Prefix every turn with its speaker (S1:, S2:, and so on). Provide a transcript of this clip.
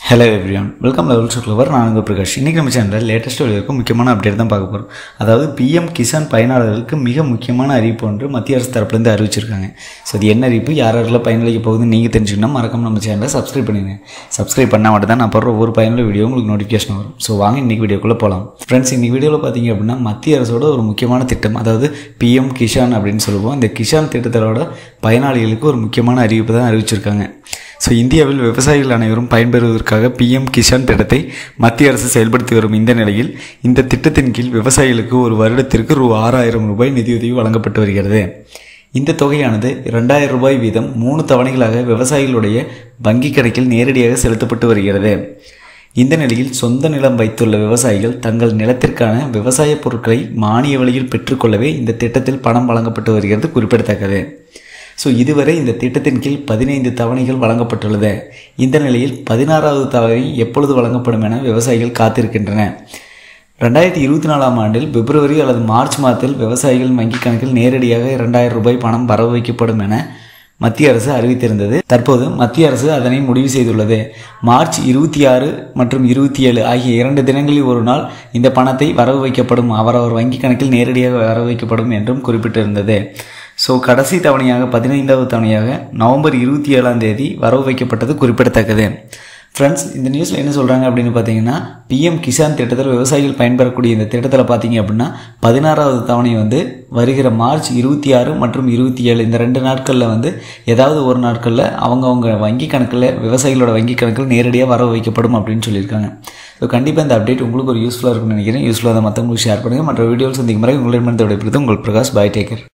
S1: hello everyone welcome லெவல் சுக்லவர் நான் உங்கள் பிரகாஷ் இன்றைக்கி நம்ம சேனலில் லேட்டஸ்ட் வரைக்கும் முக்கியமான அப்டேட் தான் பார்க்க போகிறோம் அதாவது பிஎம் கிசான் பயனாளர்களுக்கு மிக முக்கியமான அறிவிப்பு ஒன்று மத்திய அரசு தரப்புலேருந்து அறிவிச்சிருக்காங்க ஸோ அது என்ன அறிவிப்பு யார் யாரெல்லாம் பயனளிக்க போகுதுன்னு நீங்கள் தெரிஞ்சுக்கணும் மறக்காம நம்ம சேனலை சப்ஸ்கிரைப் பண்ணிடுங்க சப்ஸ்கிரைப் பண்ணால் மட்டும் தான் நான் போடுற ஒவ்வொரு பயனுள்ள வீடியோ உங்களுக்கு நோட்டிஃபிகேஷன் வரும் ஸோ வாங்க இன்றைக்கி வீடியோக்குள்ளே போகலாம் ஃப்ரெண்ட்ஸ் இன்றைக்கி வீடியோவில் பார்த்தீங்க அப்படின்னா மத்திய அரசோட ஒரு முக்கியமான திட்டம் அதாவது பிஎம் கிஷான் அப்படின்னு சொல்லுவோம் இந்த கிஷான் திட்டத்தோட பயனாளிகளுக்கு ஒரு முக்கியமான அறிவிப்பு தான் அறிவிச்சிருக்காங்க ஸோ இந்தியாவில் விவசாயிகள் அனைவரும் பயன்பெறுவதற்காக பிஎம் கிஷான் திட்டத்தை மத்திய அரசு செயல்படுத்தி வரும் இந்த நிலையில் இந்த திட்டத்தின் கீழ் விவசாயிகளுக்கு ஒரு வருடத்திற்கு ரூ ஆறாயிரம் ரூபாய் நிதியுதவி வழங்கப்பட்டு வருகிறது இந்த தொகையானது இரண்டாயிரம் ரூபாய் வீதம் மூணு தவணைகளாக விவசாயிகளுடைய வங்கி கணக்கில் நேரடியாக செலுத்தப்பட்டு வருகிறது இந்த நிலையில் சொந்த நிலம் வைத்துள்ள விவசாயிகள் தங்கள் நிலத்திற்கான விவசாய பொருட்களை மானிய விலையில் பெற்றுக்கொள்ளவே இந்த திட்டத்தில் பணம் வழங்கப்பட்டு வருகிறது குறிப்பிடத்தக்கது ஸோ இதுவரை இந்த திட்டத்தின் கீழ் பதினைந்து தவணைகள் வழங்கப்பட்டுள்ளது இந்த நிலையில் பதினாறாவது தவணை எப்பொழுது வழங்கப்படும் என விவசாயிகள் காத்திருக்கின்றன ரெண்டாயிரத்தி இருபத்தி நாலாம் ஆண்டில் பிப்ரவரி அல்லது மார்ச் மாதத்தில் விவசாயிகள் வங்கிக் கணக்கில் நேரடியாக இரண்டாயிரம் ரூபாய் பணம் வரவு வைக்கப்படும் என மத்திய அரசு அறிவித்திருந்தது தற்போது மத்திய அரசு அதனை முடிவு செய்துள்ளது மார்ச் இருபத்தி ஆறு மற்றும் இருபத்தி ஏழு ஆகிய இரண்டு தினங்களில் ஒரு நாள் இந்த பணத்தை வரவு வைக்கப்படும் அவரவர் வங்கி கணக்கில் நேரடியாக வரவு வைக்கப்படும் என்றும் குறிப்பிட்டிருந்தது ஸோ கடைசி தவணையாக பதினைந்தாவது தவணையாக நவம்பர் இருபத்தி ஏழாம் தேதி வரவு வைக்கப்பட்டது குறிப்பிடத்தக்கது ஃப்ரெண்ட்ஸ் இந்த நியூஸில் என்ன சொல்கிறாங்க அப்படின்னு பார்த்தீங்கன்னா பிஎம் கிசான் திட்டத்தில் விவசாயிகள் பயன்பெறக்கூடிய இந்த திட்டத்தில் பார்த்தீங்க அப்படின்னா பதினாறாவது தவணை வந்து வருகிற மார்ச் இருபத்தி ஆறு மற்றும் இருபத்தி ஏழு இந்த ரெண்டு நாட்களில் வந்து ஏதாவது ஒரு நாட்களில் அவங்கவுங்க வங்கி கணக்கில் விவசாயிகளோட வங்கி கணக்கில் நேரடியாக வரவு வைக்கப்படும் அப்படின்னு சொல்லியிருக்காங்க ஸோ கண்டிப்பாக இந்த அப்டேட் உங்களுக்கு ஒரு யூஸ்ஃபுல்லாக இருக்கும்னு நினைக்கிறேன் யூஸ்ஃபுல்லாக அதை மற்றவங்களுக்கு ஷேர் பண்ணுங்கள் மற்ற வீடியோஸ் சந்திக்கும் முறை உங்களிடமிருந்து விடைபெறுது உங்கள் பிரகாஷ் பாய் டேக்கர்